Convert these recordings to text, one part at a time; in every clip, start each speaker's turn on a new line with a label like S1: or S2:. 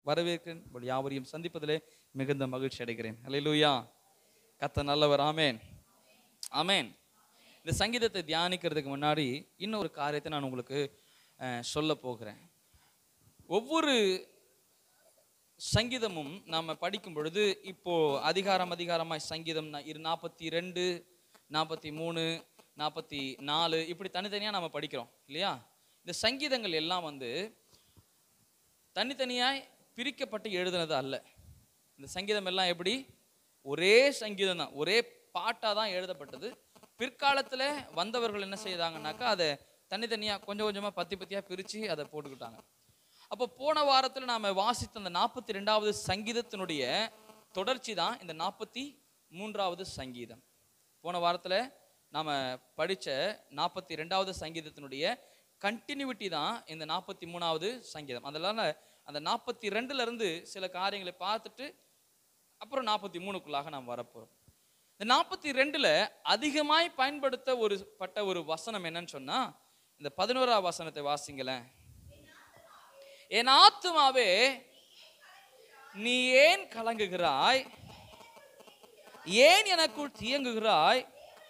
S1: வரவேற்கிறேன் உங்கள் யாவரையும் சந்திப்பதிலே மிகுந்த மகிழ்ச்சி அடைகிறேன் அல்லேலூயா கத்த நல்லவர் ஆமேன் ஆமேன் இந்த சங்கீதத்தை தியானிக்கிறதுக்கு முன்னாடி இன்னொரு காரியத்தை நான் உங்களுக்கு அஹ், சொல்ல போகிறேன் ஒவ்வொரு சங்கீதமும் நாம படிக்கும் பொழுது இப்போ அதிகாரம் அதிகாரமாய் சங்கீதம் நா- இரு நாற்பத்தி ரெண்டு நாற்பத்தி மூணு நாற்பத்தி நாலு இப்படி தனித்தனியாக நம்ம படிக்கிறோம் இல்லையா இந்த சங்கீதங்கள் எல்லாம் வந்து தனித்தனியாய் பிரிக்கப்பட்டு எழுதுனது அல்ல இந்த சங்கீதம் எல்லாம் எப்படி ஒரே சங்கீதம் தான் ஒரே பாட்டாக தான் எழுதப்பட்டது பிற்காலத்தில் வந்தவர்கள் என்ன செய்தாங்கன்னாக்கா அதை தனித்தனியாக கொஞ்சம் கொஞ்சமாக பத்தி பத்தியாக பிரித்து அதை போட்டுக்கிட்டாங்க அப்போ போன வாரத்தில் நாம் வாசித்த அந்த நாற்பத்தி ரெண்டாவது சங்கீதத்தினுடைய தொடர்ச்சி தான் இந்த நாற்பத்தி மூன்றாவது சங்கீதம் போன வாரத்தில் நாம் படித்த நாற்பத்தி ரெண்டாவது சங்கீதத்தினுடைய கண்டினியூட்டி தான் இந்த நாற்பத்தி மூணாவது சங்கீதம் அதனால அந்த நாற்பத்தி ரெண்டுலேருந்து சில காரியங்களை பார்த்துட்டு அப்புறம் நாற்பத்தி மூணுக்குள்ளாக நாம் வரப்போகிறோம் இந்த நாற்பத்தி ரெண்டில் அதிகமாய் பயன்படுத்த ஒரு பட்ட ஒரு வசனம் என்னன்னு சொன்னால் இந்த பதினோராவது வசனத்தை வாசிங்களேன் என் ஆத்துமாவே நீ ஏன் கலங்குகிறாய் ஏன் எனக்குள் தியங்குகிறாய்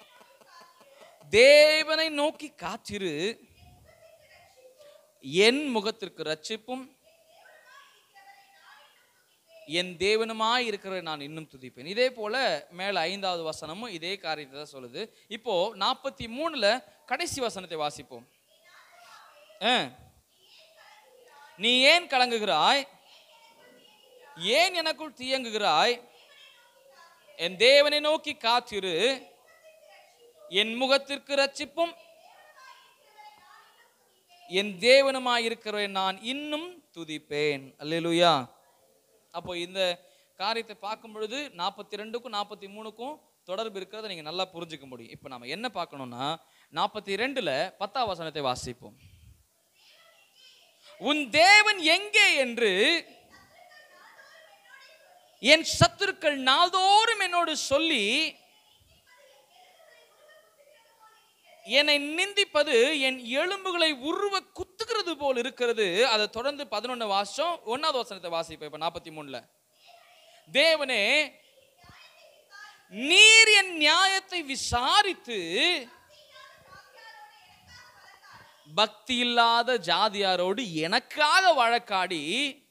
S1: தேவனை நோக்கி காத்திரு என் முகத்திற்கு ரட்சிப்பும் என் தேவனுமாய் இருக்கிறவரை நான் இன்னும் துதிப்பேன் இதே போல மேல ஐந்தாவது வசனமும் இதே காரியத்தை தான் சொல்லுது இப்போ நாற்பத்தி மூணுல கடைசி வசனத்தை வாசிப்போம் ஆ. நீ ஏன் கலங்குகிறாய் ஏன் எனக்குள் தியங்குகிறாய் என் தேவனை நோக்கி காத்திரு என் முகத்திற்கு ரட்சிப்பும் என் தேவனுமாயிருக்கிறவரை நான் இன்னும் துதிப்பேன் அல்லேலூயா அப்போ இந்த காரியத்தை பார்க்கும் பொழுது நாற்பத்தி ரெண்டுக்கும் நாற்பத்தி மூணுக்கும் தொடர்பு இருக்கிறத நீங்க நல்லா புரிஞ்சுக்க முடியும் இப்போ நாம என்ன பார்க்கணும்னா நாற்பத்தி ரெண்டுல பத்தாம் வசனத்தை வாசிப்போம் உன் தேவன் எங்கே என்று என் சத்துருக்கள் நாள்தோறும் என்னோடு சொல்லி என்னை நிந்திப்பது என் எலும்புகளை உருவ குத்துகிறது போல் இருக்கிறது அதை தொடர்ந்து பதினொன்னு வாசம் ஒன்னாவது வசனத்தை வாசிப்போம் இப்ப நாற்பத்தி மூணுல தேவனே நீர் என் நியாயத்தை விசாரித்து பக்தி இல்லாத ஜாதியாரோடு எனக்காக வழக்காடி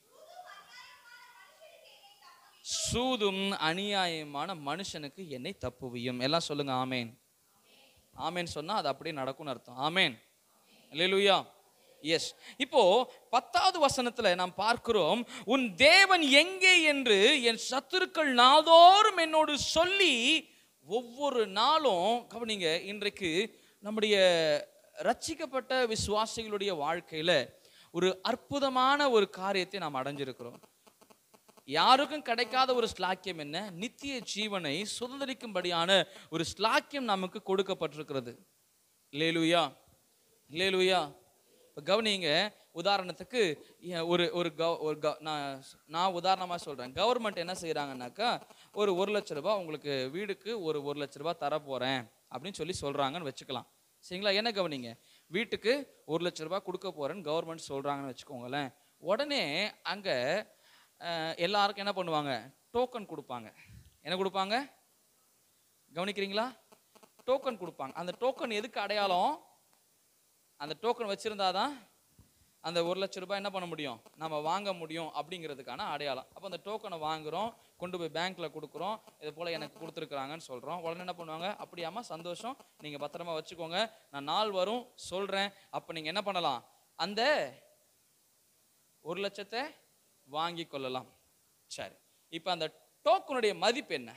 S1: சூதும் அநியாயமான மனுஷனுக்கு என்னை தப்புவியும் எல்லாம் சொல்லுங்க ஆமேன் ஆமேன் சொன்னா அது அப்படியே நடக்கும்னு அர்த்தம் ஆமேன் அல்லேலூயா எஸ் இப்போ பத்தாவது வசனத்துல நாம் பார்க்கிறோம் உன் தேவன் எங்கே என்று என் சத்துருக்கள் நாள்தோறும் என்னோடு சொல்லி ஒவ்வொரு நாளும் கவனிங்க இன்றைக்கு நம்முடைய ரட்சிக்கப்பட்ட விசுவாசிகளுடைய வாழ்க்கையில ஒரு அற்புதமான ஒரு காரியத்தை நாம் அடைஞ்சிருக்கிறோம் யாருக்கும் கிடைக்காத ஒரு ஸ்லாக்கியம் என்ன நித்திய ஜீவனை சுதந்திரிக்கும்படியான ஒரு ஸ்லாக்கியம் நமக்கு கொடுக்கப்பட்டிருக்கிறது லேலுயா லேலுயா இப்போ கவனிங்க உதாரணத்துக்கு ஏ- ஒரு ஒரு கவ ஒரு க நான் நான் உதாரணமாக சொல்கிறேன் கவர்மெண்ட் என்ன செய்கிறாங்கன்னாக்கா ஒரு ஒரு லட்ச ரூபாய் உங்களுக்கு வீடுக்கு ஒரு ஒரு லட்ச ரூபாய் தர போகிறேன் அப்படின்னு சொல்லி சொல்கிறாங்கன்னு வச்சுக்கலாம் சரிங்களா என்ன கவனிங்க வீட்டுக்கு ஒரு லட்ச ரூபாய் கொடுக்க போகிறேன்னு கவர்மெண்ட் சொல்கிறாங்கன்னு வச்சுக்கோங்களேன் உடனே அங்கே எல்லாருக்கும் என்ன பண்ணுவாங்க டோக்கன் கொடுப்பாங்க என்ன கொடுப்பாங்க கவனிக்கிறீங்களா டோக்கன் கொடுப்பாங்க அந்த டோக்கன் எதுக்கு அடையாளம் அந்த டோக்கன் வச்சிருந்தாதான் அந்த ஒரு லட்ச ரூபாய் என்ன பண்ண முடியும் நம்ம வாங்க முடியும் அப்படிங்கிறதுக்கான அடையாளம் அப்போ அந்த டோக்கனை வாங்குறோம் கொண்டு போய் பேங்க்ல கொடுக்குறோம் இது போல எனக்கு கொடுத்துருக்குறாங்கன்னு சொல்றோம் உடனே என்ன பண்ணுவாங்க அப்படியாமா சந்தோஷம் நீங்க பத்திரமா வச்சுக்கோங்க நான் நாள் வரும் சொல்றேன் அப்போ நீங்க என்ன பண்ணலாம் அந்த ஒரு லட்சத்தை வாங்கி கொள்ளலாம் சரி இப்போ அந்த டோக்கனுடைய மதிப்பு என்ன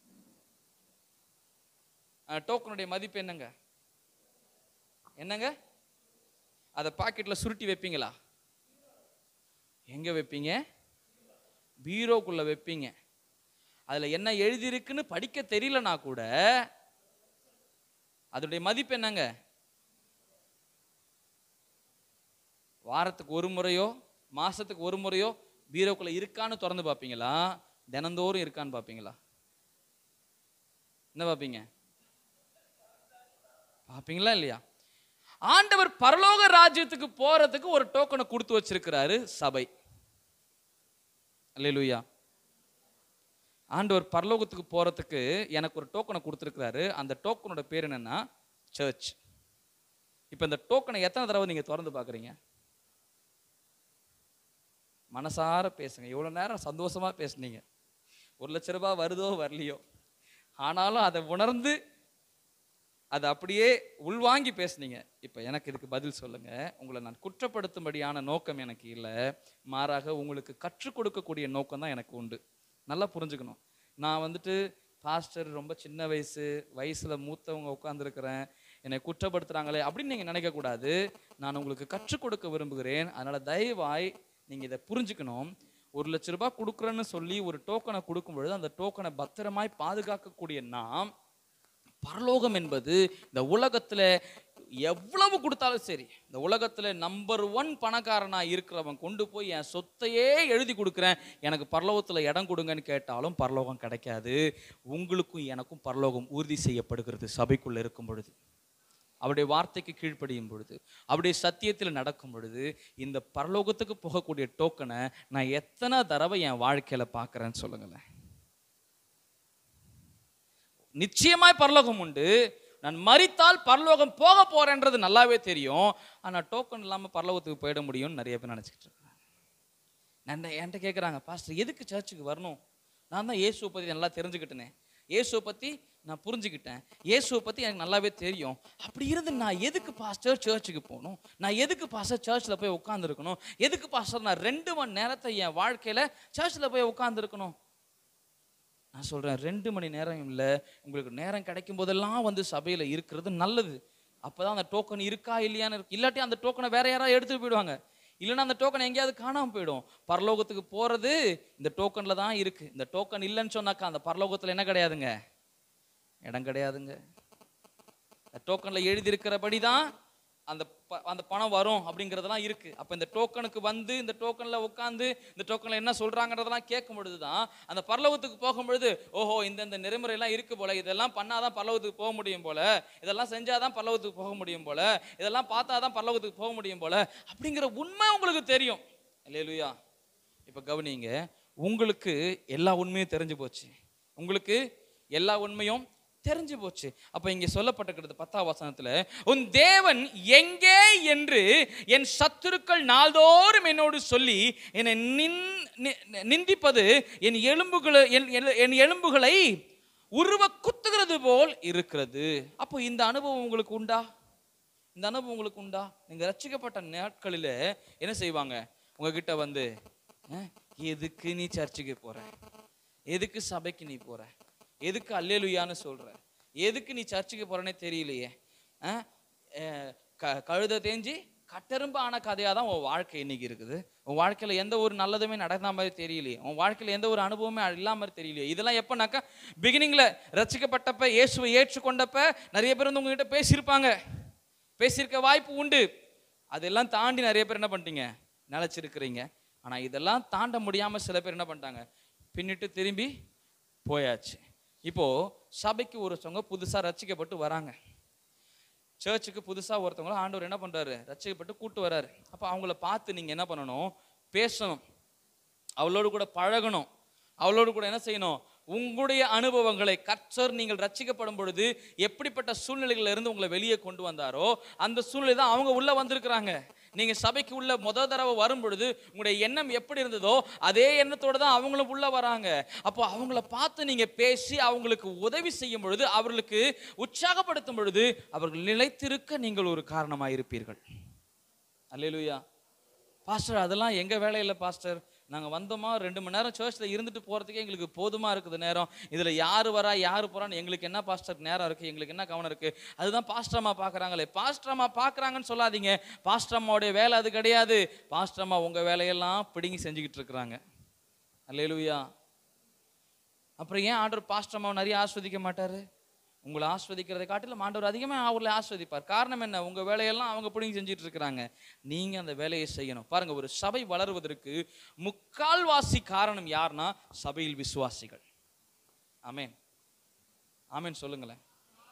S1: டோக்கனுடைய மதிப்பு என்னங்க என்னங்க அதை பாக்கெட்ல சுருட்டி வைப்பீங்களா எங்க வைப்பீங்க பீரோக்குள்ள வைப்பீங்க அதுல என்ன எழுதியிருக்குன்னு படிக்க தெரியலனா கூட அதோடைய மதிப்பு என்னங்க வாரத்துக்கு ஒரு முறையோ மாசத்துக்கு ஒரு முறையோ பீரோக்குள்ள இருக்கான்னு திறந்து பார்ப்பீங்களா தினந்தோறும் இருக்கான்னு பார்ப்பீங்களா என்ன பார்ப்பீங்க பார்ப்பீங்களா இல்லையா ஆண்டவர் பரலோக ராஜ்யத்துக்கு போறதுக்கு ஒரு டோக்கனை கொடுத்து வச்சிருக்கிறாரு சபை அல்லேலூயா ஆண்டவர் பரலோகத்துக்கு போகிறதுக்கு எனக்கு ஒரு டோக்கனை கொடுத்துருக்கிறாரு அந்த டோக்கனோட பேர் என்னன்னா சர்ச் இப்போ இந்த டோக்கனை எத்தனை தடவை நீங்கள் திறந்து பார்க்குறீங்க மனசார பேசுங்க இவ்வளோ நேரம் சந்தோஷமாக பேசுனீங்க ஒரு லட்ச ரூபாய் வருதோ வரலையோ ஆனாலும் அதை உணர்ந்து அதை அப்படியே உள்வாங்கி பேசுனீங்க இப்போ எனக்கு இதுக்கு பதில் சொல்லுங்க உங்களை நான் குற்றப்படுத்தும்படியான நோக்கம் எனக்கு இல்லை மாறாக உங்களுக்கு கற்றுக் கொடுக்கக்கூடிய நோக்கம் தான் எனக்கு உண்டு நல்லா புரிஞ்சுக்கணும் நான் வந்துட்டு பாஸ்டர் ரொம்ப சின்ன வயசு வயசுல மூத்தவங்க உட்காந்துருக்கிறேன் என்னை குற்றப்படுத்துறாங்களே அப்படின்னு நீங்க நினைக்கக்கூடாது நான் உங்களுக்கு கற்றுக் கொடுக்க விரும்புகிறேன் அதனால தயவாய் நீங்க இதை புரிஞ்சுக்கணும் ஒரு லட்ச ரூபாய் கொடுக்குறேன்னு சொல்லி ஒரு டோக்கனை கொடுக்கும் பொழுது அந்த டோக்கனை பத்திரமாய் பாதுகாக்கக்கூடிய நாம் பரலோகம் என்பது இந்த உலகத்துல எவ்வளவு கொடுத்தாலும் சரி இந்த உலகத்துல நம்பர் ஒன் பணக்காரனா இருக்கிறவன் கொண்டு போய் என் சொத்தையே எழுதி கொடுக்குறேன் எனக்கு பரலோகத்துல இடம் கொடுங்கன்னு கேட்டாலும் பரலோகம் கிடைக்காது உங்களுக்கும் எனக்கும் பரலோகம் உறுதி செய்யப்படுகிறது சபைக்குள்ள இருக்கும் பொழுது அவருடைய வார்த்தைக்கு கீழ்ப்படியும் பொழுது அவருடைய சத்தியத்தில் நடக்கும் பொழுது இந்த பரலோகத்துக்கு போகக்கூடிய டோக்கனை நான் எத்தனை தடவை என் வாழ்க்கையில பார்க்கறேன்னு சொல்லுங்களேன் நிச்சயமாய் பரலோகம் உண்டு நான் மரித்தால் பரலோகம் போக போறேன்றது நல்லாவே தெரியும் ஆனா டோக்கன் இல்லாம பரலோகத்துக்கு போயிட முடியும்னு நிறைய பேர் நினைச்சிட்டு இருக்காங்க நான் என்கிட்ட கேட்குறாங்க பாஸ்டர் எதுக்கு சர்ச்சுக்கு வரணும் நான் தான் இயேசுவை பற்றி நல்லா தெரிஞ்சுக்கிட்டேனே இயேசுவை பற்றி நான் புரிஞ்சுக்கிட்டேன் இயேசுவை பற்றி எனக்கு நல்லாவே தெரியும் அப்படி இருந்து நான் எதுக்கு பாஸ்டர் சர்ச்சுக்கு போகணும் நான் எதுக்கு பாஸ்டர் சர்ச்சில் போய் உட்காந்துருக்கணும் எதுக்கு பாஸ்டர் நான் ரெண்டு மணி நேரத்தை என் வாழ்க்கையில் சர்ச்சில் போய் உட்காந்துருக்கணும் நான் சொல்கிறேன் ரெண்டு மணி நேரம் இல்லை உங்களுக்கு நேரம் கிடைக்கும் போதெல்லாம் வந்து சபையில் இருக்கிறது நல்லது அப்போ தான் அந்த டோக்கன் இருக்கா இல்லையான்னு இருக்கு இல்லாட்டி அந்த டோக்கனை வேற யாராவது எடுத்துட்டு போயிடுவாங்க இல்லைன்னா அந்த டோக்கன் எங்கேயாவது காணாமல் போயிடும் பரலோகத்துக்கு போகிறது இந்த டோக்கனில் தான் இருக்குது இந்த டோக்கன் இல்லைன்னு சொன்னாக்கா அந்த பரலோகத்தில் என்ன கிடையாதுங்க இடம் கிடையாதுங்க இந்த டோக்கனில் எழுதியிருக்கிறபடி தான் அந்த ப- அந்த பணம் வரும் அப்படிங்கிறதெல்லாம் இருக்கு அப்போ இந்த டோக்கனுக்கு வந்து இந்த டோக்கனில் உட்காந்து இந்த டோக்கனில் என்ன சொல்றாங்கன்றதெல்லாம் கேட்கும் பொழுது தான் அந்த பரலோகத்துக்கு போகும் பொழுது ஓஹோ இந்த இந்த நெறிமுறையெல்லாம் இருக்கு போல இதெல்லாம் பண்ணாதான் பரலோகத்துக்கு போக முடியும் போல இதெல்லாம் செஞ்சாதான் பரலோகத்துக்கு போக முடியும் போல இதெல்லாம் பார்த்தாதான் பரலோகத்துக்கு போக முடியும் போல அப்படிங்கிற உண்மை உங்களுக்கு தெரியும் இல்லையா இப்போ கவனிங்க உங்களுக்கு எல்லா உண்மையும் தெரிஞ்சு போச்சு உங்களுக்கு எல்லா உண்மையும் தெரிஞ்சு போச்சு அப்ப இங்க சொல்லப்பட்டிருக்கிறது பத்தாம் வசனத்துல உன் தேவன் எங்கே என்று என் சத்துருக்கள் நாள்தோறும் என்னோடு சொல்லி என்னை நின் நி- நிந்திப்பது என் எலும்புகளை என் என்- என் எலும்புகளை உருவ குத்துகிறது போல் இருக்கிறது அப்போ இந்த அனுபவம் உங்களுக்கு உண்டா இந்த அனுபவம் உங்களுக்கு உண்டா நீங்க ரட்சிக்கப்பட்ட நாட்களில் என்ன செய்வாங்க உங்ககிட்ட வந்து "அஹ், எதுக்கு நீ சர்ச்சுக்கு போற எதுக்கு சபைக்கு நீ போற எதுக்கு அல்லேலுயான்னு சொல்ற எதுக்கு நீ சர்ச்சுக்கு போறனே தெரியலையே அஹ், அஹ், க- கழுதை தேஞ்சி கட்டெரும்பு ஆன கதையாக தான் உன் வாழ்க்கை இன்னைக்கு இருக்குது உன் வாழ்க்கையில் எந்த ஒரு நல்லதுமே நடந்த மாதிரி தெரியலையே உன் வாழ்க்கையில் எந்த ஒரு அனுபவமே இல்லாம மாதிரி தெரியலையே இதெல்லாம் எப்போனாக்கா பிகினிங்கில் ரசிக்கப்பட்டப்ப இயேசுவை ஏற்றுக்கொண்டப்ப நிறைய பேர் வந்து உங்ககிட்ட பேசியிருப்பாங்க பேசியிருக்க வாய்ப்பு உண்டு அதெல்லாம் தாண்டி நிறைய பேர் என்ன பண்ணிட்டீங்க நிலச்சிருக்கிறீங்க ஆனால் இதெல்லாம் தாண்ட முடியாமல் சில பேர் என்ன பண்ணிட்டாங்க பின்னிட்டு திரும்பி போயாச்சு இப்போ சபைக்கு ஒருத்தவங்க புதுசாக ரட்சிக்கப்பட்டு வராங்க சர்ச்சுக்கு புதுசாக ஒருத்தவங்கள ஆண்டவர் என்ன பண்ணுறாரு ரட்சிக்கப்பட்டு கூட்டு வராரு அப்போ அவங்கள பார்த்து நீங்கள் என்ன பண்ணணும் பேசணும் அவளோடு கூட பழகணும் அவளோடு கூட என்ன செய்யணும் உங்களுடைய அனுபவங்களை கற்றர் நீங்கள் ரட்சிக்கப்படும் பொழுது எப்படிப்பட்ட சூழ்நிலைகள்ல இருந்து உங்களை வெளியே கொண்டு வந்தாரோ அந்த சூழ்நிலை தான் அவங்க உள்ள வந்திருக்கிறாங்க நீங்க சபைக்கு உள்ள முத தடவை வரும் பொழுது உங்களுடைய எண்ணம் எப்படி இருந்ததோ அதே எண்ணத்தோட தான் அவங்களும் உள்ள வராங்க அப்போ அவங்கள பார்த்து நீங்க பேசி அவங்களுக்கு உதவி செய்யும் பொழுது அவர்களுக்கு உற்சாகப்படுத்தும் பொழுது அவர்கள் நிலைத்திருக்க நீங்கள் ஒரு காரணமாக இருப்பீர்கள் அல்லேலூயா பாஸ்டர் அதெல்லாம் எங்க வேலையில பாஸ்டர் நாங்க வந்தோமா ரெண்டு மணி நேரம் சர்ச்சில் இருந்துட்டு போறதுக்கே எங்களுக்கு போதுமா இருக்குது நேரம் இதுல யாரு வரா யாரு போறான்னு எங்களுக்கு என்ன பாஸ்டர் நேரம் இருக்கு எங்களுக்கு என்ன கவனம் இருக்கு அதுதான் பாஸ்டர்மா பார்க்கறாங்களே பாஸ்டர்மா பார்க்கறாங்கன்னு சொல்லாதீங்க பாஸ்டர்மாவுடைய வேலை அது கிடையாது பாஸ்டர்மா உங்க வேலையெல்லாம் பிடுங்கி செஞ்சுக்கிட்டு இருக்கிறாங்க அல்லேலூயா அப்புறம் ஏன் ஆண்டவர் பாஸ்டர்மாவை நிறைய ஆஸ்வதிக்க மாட்டாரு உங்களை ஆஸ்வதிக்கிறதை காட்டிலும் ஆண்டவர் அதிகமாக அவர்களை ஆஸ்வதிப்பார் காரணம் என்ன உங்க வேலையெல்லாம் அவங்க பிடிங்கி செஞ்சுட்டு இருக்கிறாங்க நீங்க அந்த வேலையை செய்யணும் பாருங்க ஒரு சபை வளருவதற்கு முக்கால்வாசி காரணம் யாருன்னா சபையில் விசுவாசிகள் ஆமென் ஆமென் சொல்லுங்களேன்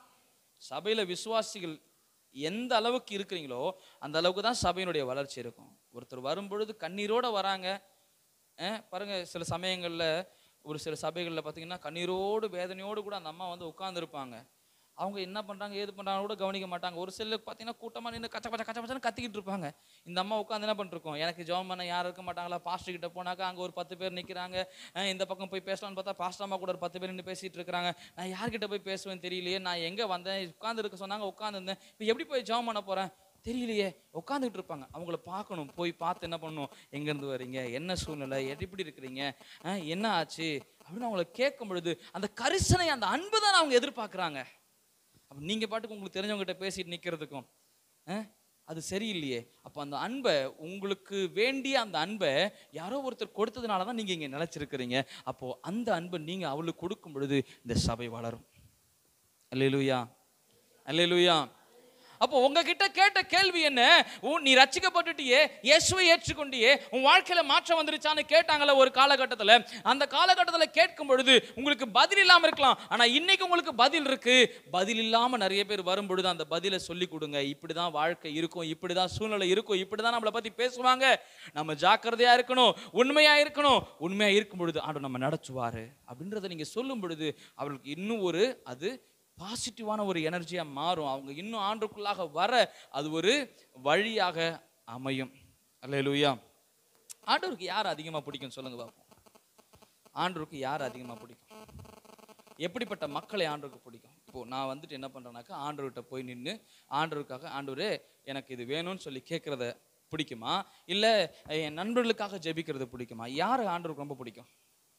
S1: சபையில விசுவாசிகள் எந்த அளவுக்கு இருக்கிறீங்களோ அந்த அளவுக்கு தான் சபையினுடைய வளர்ச்சி இருக்கும் ஒருத்தர் வரும்பொழுது கண்ணீரோட வராங்க அஹ் பாருங்க சில சமயங்களில் ஒரு சில சபைகளில் பார்த்தீங்கன்னா கண்ணீரோடு வேதனையோடு கூட அந்த அம்மா வந்து உட்கார்ந்துருப்பாங்க அவங்க என்ன பண்ணுறாங்க ஏது பண்ணுறாங்க கூட கவனிக்க மாட்டாங்க ஒரு சிலர் பார்த்தீங்கன்னா கூட்டமாக நின்று கச்ச கச்ச கச்ச கச்சன்னு கத்திக்கிட்டு இருப்பாங்க இந்த அம்மா உட்காந்து என்ன பண்ணிருக்கோம் எனக்கு ஜெபம் பண்ண யாரும் இருக்க மாட்டாங்களா பாஸ்டர் கிட்ட போனாக்கா அங்கே ஒரு பத்து பேர் நிற்கிறாங்க இந்த பக்கம் போய் பேசலாம்னு பார்த்தா பாஸ்டர் அம்மா கூட ஒரு பத்து பேர் நின்று பேசிட்டு இருக்காங்க நான் யார்கிட்ட போய் பேசுவேன் தெரியலையே நான் எங்கே வந்தேன் உட்கார்ந்து இருக்க சொன்னாங்க உட்காந்துருந்தேன் இப்போ எப்படி போய் ஜெபம் பண்ண போகிறேன் தெரியலையே உட்காந்துட்டு இருப்பாங்க அவங்கள பார்க்கணும் போய் பார்த்து என்ன பண்ணணும் எங்கேருந்து வரீங்க என்ன சூழ்நிலை எப்படி இருக்கிறீங்க அஹ் என்ன ஆச்சு அப்படின்னு அவங்கள கேட்கும் பொழுது அந்த கரிசனை அந்த அன்பு தான் அவங்க எதிர்பார்க்குறாங்க அப்போ நீங்கள் பாட்டுக்கு உங்களுக்கு தெரிஞ்சவங்ககிட்ட பேசிட்டு நிற்கிறதுக்கும் அது சரியில்லையே அப்போ அந்த அன்பை உங்களுக்கு வேண்டிய அந்த அன்பை யாரோ ஒருத்தர் கொடுத்ததுனால தான் நீங்கள் இங்கே நிலச்சிருக்கிறீங்க அப்போது அந்த அன்பை நீங்கள் அவளுக்கு கொடுக்கும் பொழுது இந்த சபை வளரும் அல்லேலூயா அல்லேலூயா அப்போ உங்ககிட்ட கேட்ட கேள்வி என்ன உன் நீ ரட்சிக்கப்பட்டுட்டியே இயேசுவை ஏற்றுக்கொண்டியே உன் வாழ்க்கையில மாற்றம் வந்துருச்சான்னு கேட்டாங்கல்ல ஒரு காலகட்டத்தில் அந்த காலகட்டத்தில் கேட்கும் பொழுது உங்களுக்கு பதில் இல்லாம இருக்கலாம் ஆனா இன்னைக்கு உங்களுக்கு பதில் இருக்கு பதில் இல்லாம நிறைய பேர் வரும் பொழுது அந்த பதிலை சொல்லி கொடுங்க இப்படிதான் வாழ்க்கை இருக்கும் இப்படிதான் சூழ்நிலை இருக்கும் இப்படிதான் நம்மளை பத்தி பேசுவாங்க நம்ம ஜாக்கிரதையா இருக்கணும் உண்மையா இருக்கணும் உண்மையா இருக்கும் பொழுது ஆண்டு நம்ம நடச்சுவாரு அப்படின்றத நீங்க சொல்லும் பொழுது அவர்களுக்கு இன்னும் ஒரு அது பாசிட்டிவான ஒரு எனர்ஜியாக மாறும் அவங்க இன்னும் ஆண்டுக்குள்ளாக வர அது ஒரு வழியாக அமையும் அல்லேலூயா ஆண்டவருக்கு யார் அதிகமாக பிடிக்கும் சொல்லுங்க பார்ப்போம் ஆண்டவருக்கு யார் அதிகமாக பிடிக்கும் எப்படிப்பட்ட மக்களை ஆண்டவருக்கு பிடிக்கும் இப்போ நான் வந்துட்டு என்ன பண்ணுறேன்னாக்கா ஆண்டவர்கிட்ட போய் நின்று ஆண்டவருக்காக ஆண்டவரே எனக்கு இது வேணும்னு சொல்லி கேட்குறத பிடிக்குமா இல்லை என் நண்பர்களுக்காக ஜெபிக்கிறது பிடிக்குமா யார் ஆண்டவருக்கு ரொம்ப பிடிக்கும்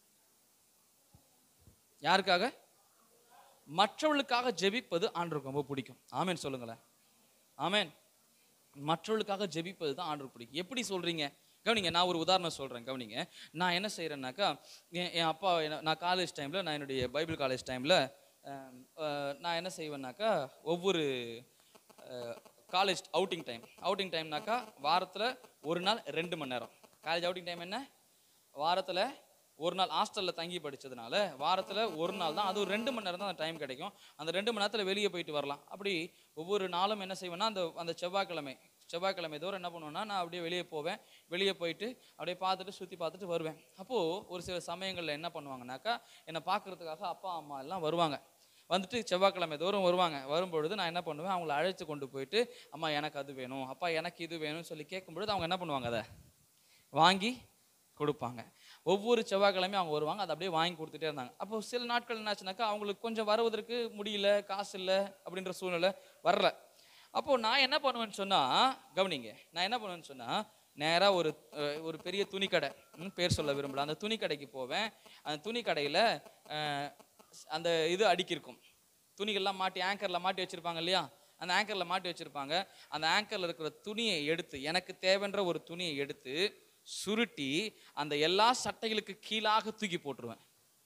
S1: யாருக்காக மற்றவர்களுக்காக ஜெபிப்பது ஆண்டவருக்கு ரொம்ப பிடிக்கும் ஆமேன் சொல்லுங்களேன் ஆமேன் மற்றவர்களுக்காக ஜெபிப்பது தான் ஆண்டவருக்கு பிடிக்கும் எப்படி சொல்றீங்க கவனிங்க நான் ஒரு உதாரணம் சொல்கிறேன் கவனிங்க நான் என்ன செய்கிறேன்னாக்கா என் என் அப்பா என்ன- நான் காலேஜ் டைமில் நான் என்னுடைய பைபிள் காலேஜ் டைமில் நான் என்ன செய்வேன்னாக்கா ஒவ்வொரு காலேஜ் அவுட்டிங் டைம் அவுட்டிங் டைம்னாக்கா வாரத்தில் ஒரு நாள் ரெண்டு மணி நேரம் காலேஜ் அவுட்டிங் டைம் என்ன வாரத்தில் ஒரு நாள் ஹாஸ்டலில் தங்கி படிச்சதுனால வாரத்தில் ஒரு நாள் தான் அது ஒரு ரெண்டு மணி நேரம் தான் அந்த டைம் கிடைக்கும் அந்த ரெண்டு மணி நேரத்தில் வெளியே போயிட்டு வரலாம் அப்படி ஒவ்வொரு நாளும் என்ன செய்வேன்னா அந்த அந்த செவ்வாய்க்கிழமை செவ்வாய்க்கிழமை தோறும் என்ன பண்ணுவேன்னா நான் அப்படியே வெளியே போவேன் வெளியே போயிட்டு அப்படியே பார்த்துட்டு சுற்றி பார்த்துட்டு வருவேன் அப்போது ஒரு சில சமயங்களில் என்ன பண்ணுவாங்கனாக்கா என்னை பார்க்கறதுக்காக அப்பா அம்மா எல்லாம் வருவாங்க வந்துட்டு செவ்வாய்க்கிழமை தோறும் வருவாங்க வரும்பொழுது நான் என்ன பண்ணுவேன் அவங்கள அழைத்து கொண்டு போயிட்டு அம்மா எனக்கு அது வேணும் அப்பா எனக்கு இது வேணும்னு சொல்லி கேட்கும்பொழுது அவங்க என்ன பண்ணுவாங்க அதை வாங்கி கொடுப்பாங்க ஒவ்வொரு செவ்வாய்க்கிழமையும் அவங்க வருவாங்க அதை அப்படியே வாங்கி கொடுத்துட்டே இருந்தாங்க அப்போ சில நாட்கள் என்னாச்சுனாக்கா அவங்களுக்கு கொஞ்சம் வருவதற்கு முடியல காசு இல்லை அப்படின்ற சூழ்நிலை வரல அப்போது நான் என்ன பண்ணுவேன்னு சொன்னால் கவனிங்க நான் என்ன பண்ணுவேன்னு சொன்னால் நேராக ஒரு அஹ், ஒரு பெரிய துணிக்கடை ம், பேர் சொல்ல விரும்பல அந்த துணிக்கடைக்கு போவேன் அந்த துணிக்கடையில் அந்த இது அடுக்கியிருக்கும் துணிகள்லாம் மாட்டி ஆங்கரில் மாட்டி வச்சுருப்பாங்க இல்லையா அந்த ஆங்கரில் மாட்டி வச்சுருப்பாங்க அந்த ஆங்கரில் இருக்கிற துணியை எடுத்து எனக்கு தேவைன்ற ஒரு துணியை எடுத்து சுருட்டி அந்த எல்லா சட்டைகளுக்கு கீழாக தூக்கி போட்டுருவேன்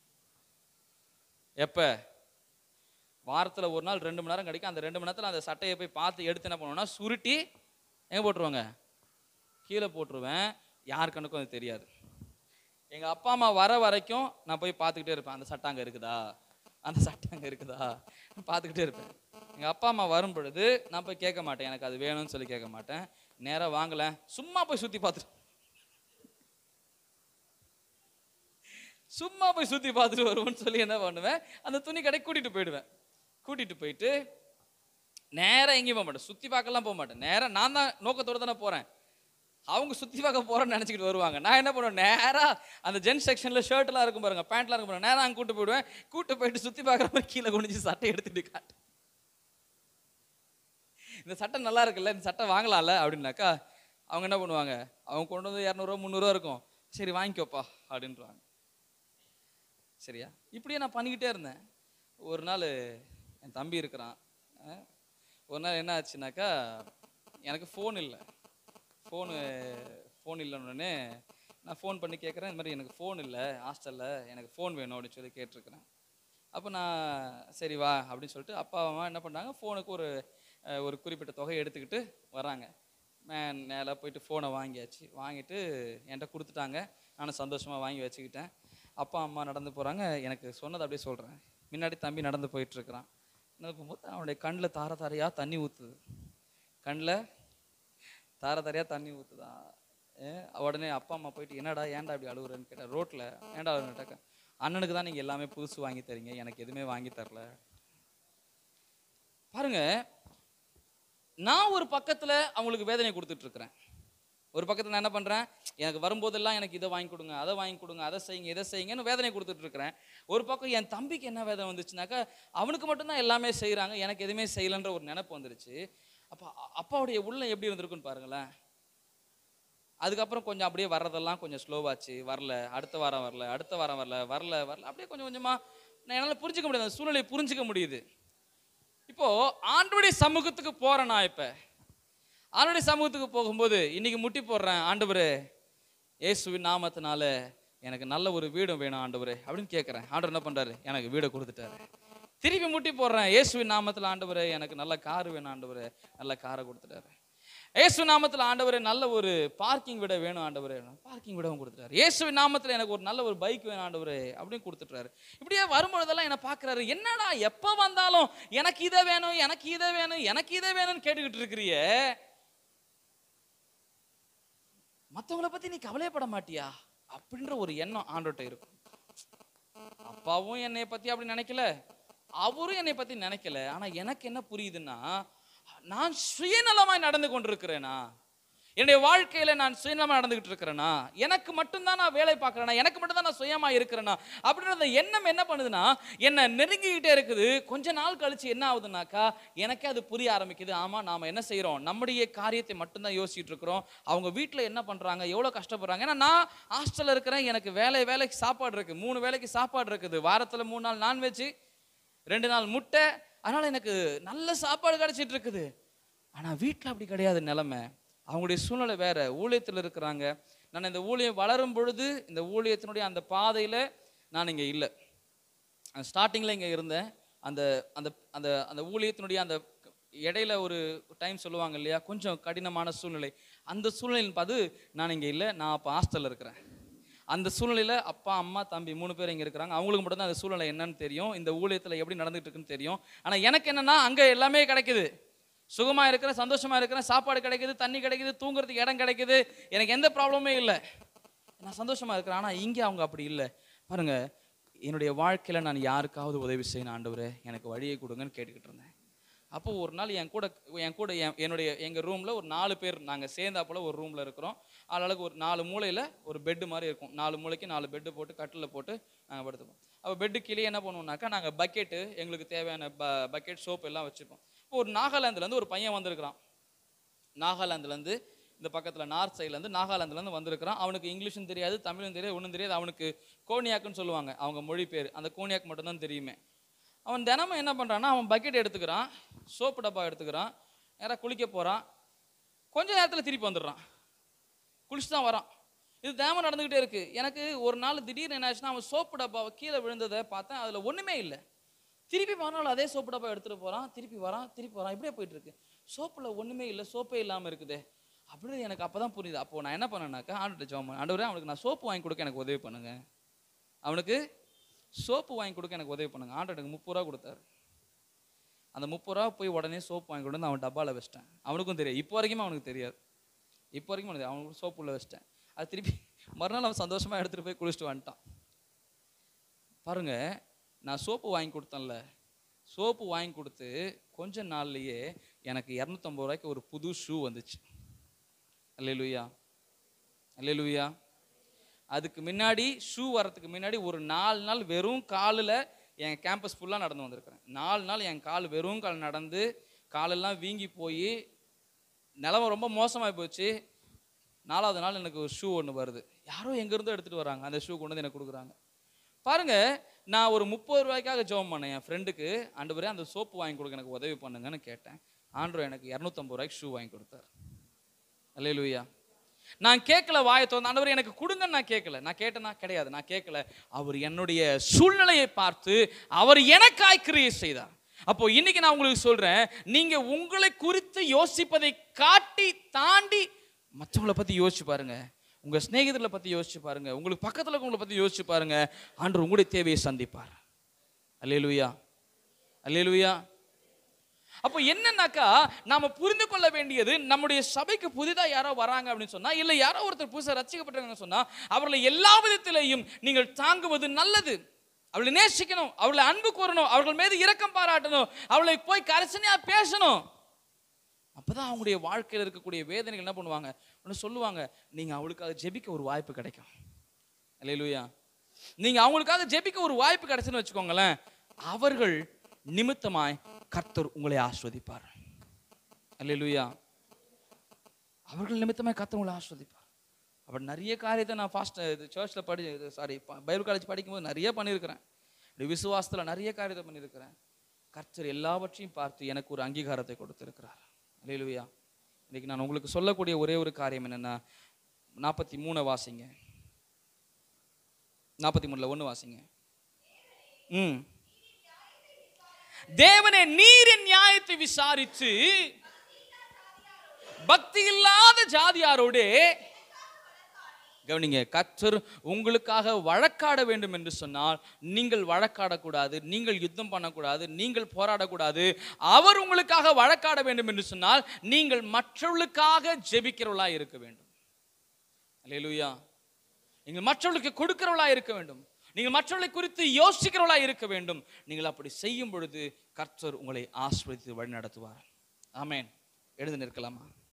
S1: எப்போ வாரத்தில் ஒரு நாள் ரெண்டு மணி நேரம் கிடைக்கும் அந்த ரெண்டு மணி நேரத்தில் அந்த சட்டையை போய் பார்த்து எடுத்து என்ன பண்ணுவேன்னா சுருட்டி எங்கே போட்டுருவாங்க கீழே போட்டுருவேன் யார் கணக்கும் அது தெரியாது எங்கள் அப்பா அம்மா வர வரைக்கும் நான் போய் பார்த்துக்கிட்டே இருப்பேன் அந்த சட்டை அங்கே இருக்குதா அந்த சட்டை அங்கே இருக்குதா பார்த்துக்கிட்டே இருப்பேன் எங்கள் அப்பா அம்மா வரும் பொழுது நான் போய் கேட்க மாட்டேன் எனக்கு அது வேணும்னு சொல்லி கேட்க மாட்டேன் நேராக வாங்கல சும்மா போய் சுற்றி பார்த்துட்டு சும்மா போய் சுற்றி பார்த்துட்டு வருவோம்னு சொல்லி என்ன பண்ணுவேன் அந்த துணி கடை கூட்டிகிட்டு போயிடுவேன் கூட்டிகிட்டு போயிட்டு நேராக எங்கேயும் போக மாட்டேன் சுற்றி பார்க்கலாம் போக மாட்டேன் நேராக நான் தான் நோக்கத்தோடு தானே போகிறேன் அவங்க சுற்றி பார்க்க போகிறேன்னு நினச்சிக்கிட்டு வருவாங்க நான் என்ன பண்ணுவேன் நேராக அந்த ஜென்ஸ் செக்ஷனில் ஷர்ட்லாம் இருக்கும் பாருங்க பேண்ட்லாம் இருக்கும் பாருங்க நேராக அங்கே கூட்டு போயிடுவேன் கூட்டு போயிட்டு சுற்றி பார்க்குற மாதிரி கீழே குனிஞ்சு சட்டை எடுத்துட்டு காட்டு இந்த சட்டை நல்லா இருக்குல்ல இந்த சட்டை வாங்கலாம்ல அப்படின்னாக்கா அவங்க என்ன பண்ணுவாங்க அவங்க கொண்டு வந்து இரநூறுவா முந்நூறுவா இருக்கும் சரி வாங்கிக்கோப்பா அப்படின்றாங்க சரியா இப்படியே நான் பண்ணிக்கிட்டே இருந்தேன் ஒரு நாள் என் தம்பி இருக்கிறான் அஹ், ஒரு நாள் என்ன ஆச்சுனாக்கா எனக்கு ஃபோன் இல்லை ஃபோனு ஃபோன் இல்லைன்னொடனே நான் ஃபோன் பண்ணி கேட்குறேன் இந்த மாதிரி எனக்கு ஃபோன் இல்லை ஹாஸ்டலில் எனக்கு ஃபோன் வேணும் அப்படின்னு சொல்லி கேட்டிருக்கிறேன் அப்போ நான் சரி வா அப்படின்னு சொல்லிட்டு அப்பா அம்மா என்ன பண்ணாங்க ஃபோனுக்கு ஒரு அஹ், ஒரு குறிப்பிட்ட தொகையை எடுத்துக்கிட்டு வராங்க நான் நேராக போயிட்டு ஃபோனை வாங்கியாச்சு வாங்கிட்டு என்கிட்ட கொடுத்துட்டாங்க நானும் சந்தோஷமாக வாங்கி வச்சுக்கிட்டேன் அப்பா அம்மா நடந்து போகிறாங்க எனக்கு சொன்னதை அப்படியே சொல்கிறேன் முன்னாடி தம்பி நடந்து போயிட்டுருக்கிறான் நடந்து போகும்போது அவனுடைய கண்ணில் தார தாரையாக தண்ணி ஊற்றுது கண்ணில் தார தாரையாக தண்ணி ஊற்றுதான் அஹ் உடனே அப்பா அம்மா போயிட்டு என்னடா ஏன்டா இப்படி அழுகுறேன்னு கேட்டேன் ரோட்டில் ஏன்டா அழுகுறேன்ட்டாக்க அண்ணனுக்கு தான் நீங்கள் எல்லாமே புதுசு வாங்கி தரீங்க எனக்கு எதுவுமே வாங்கி தரல பாருங்க நான் ஒரு பக்கத்தில் அவங்களுக்கு வேதனை கொடுத்துட்டு இருக்கிறேன் ஒரு பக்கத்தில் நான் என்ன பண்ணுறேன் எனக்கு வரும்போதெல்லாம் எனக்கு இதை வாங்கி கொடுங்க அதை வாங்கி கொடுங்க அதை செய்யுங்க இதை செய்யுங்கன்னு வேதனை கொடுத்துட்டு இருக்கிறேன் ஒரு பக்கம் என் தம்பிக்கு என்ன வேதனை வந்துச்சுனாக்கா அவனுக்கு மட்டும்தான் எல்லாமே செய்கிறாங்க எனக்கு எதுவுமே செய்யலைன்ற ஒரு நினைப்பு வந்துருச்சு அப்போ அப்பாவுடைய உள்ளம் எப்படி இருந்திருக்குன்னு பாருங்களேன் அதுக்கப்புறம் கொஞ்சம் அப்படியே வர்றதெல்லாம் கொஞ்சம் ஸ்லோவாச்சு வரல அடுத்த வாரம் வரல அடுத்த வாரம் வரல வரல வரல அப்படியே கொஞ்சம் கொஞ்சமாக நான் என்னால் புரிஞ்சுக்க முடியாது அந்த சூழ்நிலையை புரிஞ்சுக்க முடியுது இப்போ ஆண்டவருடைய சமூகத்துக்கு போறேன் நான் இப்ப ஆண்டவருடைய சமூகத்துக்கு போகும்போது இன்னைக்கு முட்டி போடுறேன் ஆண்டவரே இயேசுவின் நாமத்தினால எனக்கு நல்ல ஒரு வீடும் வேணும் ஆண்டவரே அப்படின்னு கேட்குறேன் ஆண்டவர் என்ன பண்றாரு எனக்கு வீடை கொடுத்துட்டாரு திருப்பி முட்டி போடுறேன் இயேசுவின் நாமத்தில் ஆண்டவரே எனக்கு நல்ல கார் வேணும் ஆண்டவரே நல்ல காரை கொடுத்துட்டாரு இயேசு நாமத்தில் ஆண்டவரே நல்ல ஒரு பார்க்கிங் விட வேணும் ஆண்டவரே பார்க்கிங் விடவும் கொடுத்துட்டாரு இயேசுவின் நாமத்தில் எனக்கு ஒரு நல்ல ஒரு பைக் வேணும் ஆண்டவரே அப்படின்னு கொடுத்துட்டாரு இப்படியே வரும்பொழுதெல்லாம் என்னை பார்க்குறாரு என்னடா எப்போ வந்தாலும் எனக்கு இதை வேணும் எனக்கு இதை வேணும் எனக்கு இதை வேணும்னு கேட்டுக்கிட்டு இருக்கிறியே மற்றவங்கள பற்றி நீ கவலையப்பட மாட்டியா அப்படின்ற ஒரு எண்ணம் ஆண்டோட்ட இருக்கும் அப்பாவும் என்னை பற்றி அப்படி நினைக்கல அவரும் என்னை பற்றி நினைக்கல ஆனால் எனக்கு என்ன புரியுதுன்னா நான் சுயநலமாய் நடந்து கொண்டிருக்கிறேனா என்னுடைய வாழ்க்கையில நான் சுயநலமா நடந்துகிட்டு இருக்கிறேனா எனக்கு மட்டும்தான் நான் வேலை பார்க்கறேனா எனக்கு மட்டும்தான் நான் சுயமா இருக்கிறேனா அப்படின்ற அந்த எண்ணம் என்ன பண்ணுதுன்னா என்ன நெருங்கிக்கிட்டே இருக்குது கொஞ்ச நாள் கழிச்சு என்ன ஆகுதுனாக்கா எனக்கே அது புரிய ஆரம்பிக்குது ஆமா நாம என்ன செய்றோம் நம்முடைய காரியத்தை மட்டும்தான் யோசிச்சுட்டு இருக்கிறோம் அவங்க வீட்டில் என்ன பண்றாங்க எவ்வளவு கஷ்டப்படுறாங்க ஏன்னா நான் ஹாஸ்டல்ல இருக்கிறேன் எனக்கு வேலை வேலைக்கு சாப்பாடு இருக்கு மூணு வேலைக்கு சாப்பாடு இருக்குது வாரத்துல மூணு நாள் நான்வெஜ் ரெண்டு நாள் முட்டை அதனால எனக்கு நல்ல சாப்பாடு கிடைச்சிட்டு இருக்குது ஆனா வீட்டில் அப்படி கிடையாது நிலைமை அவங்களுடைய சூழ்நிலை வேற ஊழியத்தில் இருக்கிறாங்க நான் இந்த ஊழியம் வளரும் பொழுது இந்த ஊழியத்தினுடைய அந்த பாதையில நான் இங்க இல்லை ஸ்டார்டிங்கில் இங்கே இருந்தேன் அந்த அந்த அந்த அந்த ஊழியத்தினுடைய அந்த இடையில ஒரு டைம் சொல்லுவாங்க இல்லையா கொஞ்சம் கடினமான சூழ்நிலை அந்த சூழ்நிலையில் பார்த்து நான் இங்கே இல்லை நான் அப்போ ஹாஸ்டலில் இருக்கிறேன் அந்த சூழ்நிலையில் அப்பா அம்மா தம்பி மூணு பேர் இங்கே இருக்கிறாங்க அவங்களுக்கு மட்டும்தான் அந்த சூழ்நிலை என்னன்னு தெரியும் இந்த ஊழியத்தில் எப்படி நடந்துட்டு இருக்குன்னு தெரியும் ஆனால் எனக்கு என்னன்னா அங்கே எல்லாமே கிடைக்குது சுகமாக இருக்கிறேன் சந்தோஷமாக இருக்கிறேன் சாப்பாடு கிடைக்குது தண்ணி கிடைக்குது தூங்குறதுக்கு இடம் கிடைக்குது எனக்கு எந்த ப்ராப்ளமே இல்லை நான் சந்தோஷமாக இருக்கிறேன் ஆனால் இங்கே அவங்க அப்படி இல்லை பாருங்க என்னுடைய வாழ்க்கையில் நான் யாருக்காவது உதவி செய்யணும் ஆண்டவரே எனக்கு வழியை கொடுங்கன்னு கேட்டுக்கிட்டு இருந்தேன் அப்போ ஒரு நாள் என் கூட என் கூட என் என்னுடைய எங்கள் ரூமில் ஒரு நாலு பேர் நாங்கள் சேர்ந்தாப்புல ஒரு ரூமில் இருக்கிறோம் ஆளாளுக்கு ஒரு நாலு மூலையில் ஒரு பெட்டு மாதிரி இருக்கும் நாலு மூலைக்கு நாலு பெட்டு போட்டு கட்டில் போட்டு நாங்கள் படுத்துப்போம் அப்போ பெட்டு கீழே என்ன பண்ணுவோம்னாக்கா நாங்கள் பக்கெட்டு எங்களுக்கு தேவையான ப பக்கெட் சோப்பு எல்லாம் வச்சுப்போம் இப்போ ஒரு நாகாலாந்துலேருந்து ஒரு பையன் வந்திருக்கிறான் நாகாலாந்துலேருந்து இந்த பக்கத்தில் நார்த் சைட்லேருந்து நாகாலாந்துலேருந்து வந்திருக்கிறான் அவனுக்கு இங்கிலீஷும் தெரியாது தமிழும் தெரியாது ஒன்றும் தெரியாது அவனுக்கு கோனியாக்குன்னு சொல்லுவாங்க அவங்க மொழி பேர் அந்த கோனியாக் மட்டும்தான் தெரியுமே அவன் தினமும் என்ன பண்ணுறான்னா அவன் பக்கெட் எடுத்துக்கிறான் சோப்பு டப்பா எடுத்துக்கிறான் நேராக குளிக்க போகிறான் கொஞ்ச நேரத்தில் திருப்பி வந்துடுறான் குளிச்சு தான் வரான் இது தினமும் நடந்துக்கிட்டே இருக்கு எனக்கு ஒரு நாள் திடீர்னு என்ன ஆச்சுன்னா அவன் சோப்பு டப்பாவை கீழே விழுந்ததை பார்த்தேன் அதில் ஒன்றுமே இல்லை திருப்பி மறுநாள் அதே சோப்பு டப்பா எடுத்துகிட்டு போகிறான் திருப்பி வரான் திருப்பி வரான் இப்படியே போயிட்டு இருக்கு சோப்பில் ஒன்றுமே இல்லை சோப்பே இல்லாமல் இருக்குதே அப்படின்னு எனக்கு அப்போ தான் புரியுது அப்போ நான் என்ன பண்ணேன்னாக்கா ஆண்டுகிட்ட ஜோம் ஆண்டவரே அவனுக்கு நான் சோப்பு வாங்கி கொடுக்க எனக்கு உதவி பண்ணுங்க அவனுக்கு சோப்பு வாங்கி கொடுக்க எனக்கு உதவி பண்ணுங்க ஆண்டு எனக்கு முப்பது ரூபா கொடுத்தாரு அந்த முப்பது ரூபா போய் உடனே சோப்பு வாங்கி கொண்டு வந்து அவன் டப்பாவில் வச்சிட்டேன் அவனுக்கும் தெரியாது இப்போ வரைக்கும் அவனுக்கு தெரியாது இப்போ வரைக்கும் அவனுக்கு தெரியாது. அவனுக்கு சோப்பு உள்ள வச்சிட்டேன் அது திருப்பி மறுநாள் அவன் சந்தோஷமாக எடுத்துகிட்டு போய் குளிச்சுட்டு வந்துட்டான் பாருங்க நான் சோப்பு வாங்கி கொடுத்தேன்ல சோப்பு வாங்கி கொடுத்து கொஞ்ச நாள்லயே எனக்கு இரநூத்தம்பது ரூபாய்க்கு ஒரு புது ஷூ வந்துச்சு அல்லேலூயா அல்லேலூயா அதுக்கு முன்னாடி ஷூ வரதுக்கு முன்னாடி ஒரு நாலு நாள் வெறும் காலில் என் கேம்பஸ் ஃபுல்லாக நடந்து வந்திருக்கிறேன் நாலு நாள் என் கால் வெறும் கால் நடந்து காலெல்லாம் வீங்கி போய் நிலமை ரொம்ப மோசமாகி போச்சு நாலாவது நாள் எனக்கு ஒரு ஷூ ஒன்று வருது யாரோ எங்கேருந்தோ எடுத்துகிட்டு வராங்க அந்த ஷூ கொண்டு வந்து எனக்கு கொடுக்குறாங்க பாருங்க நான் ஒரு முப்பது ரூபாய்க்காக ஜெபம் பண்ணேன் என் ஃப்ரெண்டுக்கு ஆண்டவரே அந்த சோப்பு வாங்கி கொடுக்க எனக்கு உதவி பண்ணுங்கன்னு கேட்டேன் ஆண்டவர் எனக்கு இரநூத்தம்பது ரூபாய்க்கு ஷூ வாங்கி கொடுத்தார் அல்லேலூயா நான் கேட்கல வாயை திறந்து ஆண்டவர் எனக்கு கொடுங்கன்னு நான் கேட்கல நான் கேட்டேனா கிடையாது நான் கேட்கல அவர் என்னுடைய சூழ்நிலையை பார்த்து அவர் எனக்காய் கிரியை செய்தார் அப்போ இன்னைக்கு நான் உங்களுக்கு சொல்றேன் நீங்க உங்களை குறித்து யோசிப்பதை காட்டி தாண்டி மற்றவங்களை பத்தி யோசிச்சு பாருங்க உங்க சிநேகிதர்களை பத்தி யோசிச்சு பாருங்க உங்களுக்கு பக்கத்துல இருக்கவங்களை பத்தி யோசிச்சு பாருங்க ஆண்டவர் உங்களுடைய தேவையை சந்திப்பார் அல்லேலூயா அல்லேலூயா அப்போ என்னன்னாக்கா நாம புரிந்து கொள்ள வேண்டியது நம்முடைய சபைக்கு புதிதா யாரோ வராங்க அப்படின்னு சொன்னா இல்ல யாரோ ஒருத்தர் புதுசாக ரசிக்கப்பட்டாங்கன்னு சொன்னா அவர்களை எல்லா விதத்திலையும் நீங்கள் தாங்குவது நல்லது அவளை நேசிக்கணும் அவளை அன்பு கூறணும் அவர்கள் மீது இரக்கம் பாராட்டணும் அவளை போய் கரசனையா பேசணும் அப்பதான் அவங்களுடைய வாழ்க்கையில் இருக்கக்கூடிய வேதனைகள் என்ன பண்ணுவாங்க ஒன்று சொல்லுவாங்க நீங்க அவளுக்காக ஜெபிக்க ஒரு வாய்ப்பு கிடைக்கும் அல்லேலூயா நீங்க அவங்களுக்காக ஜெபிக்க ஒரு வாய்ப்பு கிடைச்சுன்னு வச்சுக்கோங்களேன் அவர்கள் நிமித்தமாய் கர்த்தர் உங்களை ஆஸ்வதிப்பார் அல்லேலூயா அவர்கள் நிமித்தமாய் கர்த்தர் உங்களை ஆஸ்வதிப்பார் அப்படி நிறைய காரியத்தை நான் ஃபாஸ்ட் இது சர்ச்சில் படி சாரி பைபிள் காலேஜ் படிக்கும்போது நிறைய பண்ணியிருக்கிறேன் இப்படி விசுவாசத்தில் நிறைய காரியத்தை பண்ணியிருக்கிறேன் கர்த்தர் எல்லாவற்றையும் பார்த்து எனக்கு ஒரு அங்கீகாரத்தை கொடுத்திருக்கிறார் அல்லேலூயா இன்னைக்கு நான் உங்களுக்கு சொல்லக்கூடிய ஒரே ஒரு காரியம் என்னன்னா நாற்பத்தி மூணை வாசிங்க நாற்பத்தி மூணுல ஒன்று வாசிங்க ம் தேவனே நீரின் நியாயத்தை விசாரித்து பக்தி இல்லாத ஜாதியாரோடே கவனிங்க கர்த்தர் உங்களுக்காக வழக்காட வேண்டும் என்று சொன்னால் நீங்கள் வழக்காடக்கூடாது நீங்கள் யுத்தம் பண்ணக்கூடாது நீங்கள் போராடக்கூடாது அவர் உங்களுக்காக வழக்காட வேண்டும் என்று சொன்னால் நீங்கள் மற்றவர்களுக்காக ஜெபிக்கிறவளா இருக்க வேண்டும் அல்லேலூயா நீங்கள் மற்றவர்களுக்கு கொடுக்கிறவளா இருக்க வேண்டும் நீங்கள் மற்றவர்களை குறித்து யோசிக்கிறவளா இருக்க வேண்டும் நீங்கள் அப்படி செய்யும் பொழுது கர்த்தர் உங்களை ஆஸ்வதித்து வழி நடத்துவார் ஆமேன் எழுந்து நிற்கலாமா